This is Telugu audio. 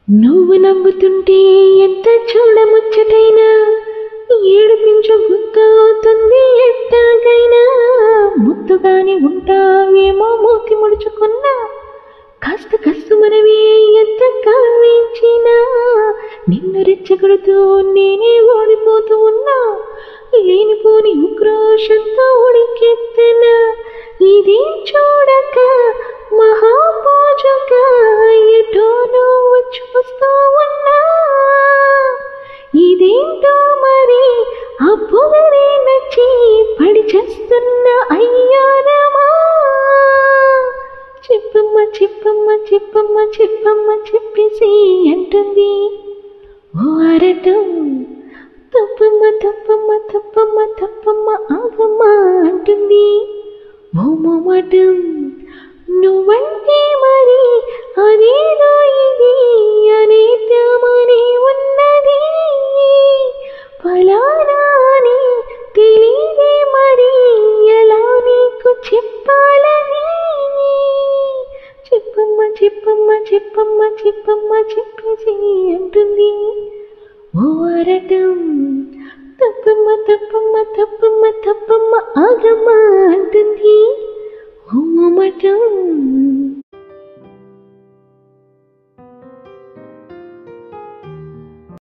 నువ్వు నవ్వుతుంటే ఎంత చూడముచ్చటైనా ఏడిపించు గుర్తవుతుంది ఎట్టాగైనా ముద్దుగానే ఉంటావేమో మూతి ముడుచుకున్నా కాస్త కస్తు మనవి ఎంత కావించినా నిన్ను రెచ్చగొడుతూ నేనే ఓడిపోతూ ఉన్నా లేనిపోని ఉక్రోషంతో ఉడికెత్తనా ఇది చూడక మహాపూజక ఎటో నువ్వు చూస్తూ ఉన్నా ఇదేంటో మరి ఆ పొగరే నచ్చి పడి చేస్తున్న అయ్యారమా చెప్పమ్మ చెప్పమ్మ చెప్పమ్మ చెప్పమ్మ చెప్పేసి అంటుంది ఓ అరటం తప్పమ్మ తప్పమ్మ తప్పమ్మ తప్పమ్మ ఆగమ్మ అంటుంది ఓ మొమటం నువ్వంటే మరి అదేదో ఇది అనేద్దామని ఉన్నది ఫలానా అని తెలియదే మరి ఎలా నీకు చెప్పాలని చెప్పమ్మ చెప్పమ్మ చెప్పమ్మ చెప్పమ్మ చెప్పేసి అంటుంది ఓ అరటం తప్పమ్మ తప్పమ్మ తప్పమ్మ తప్ప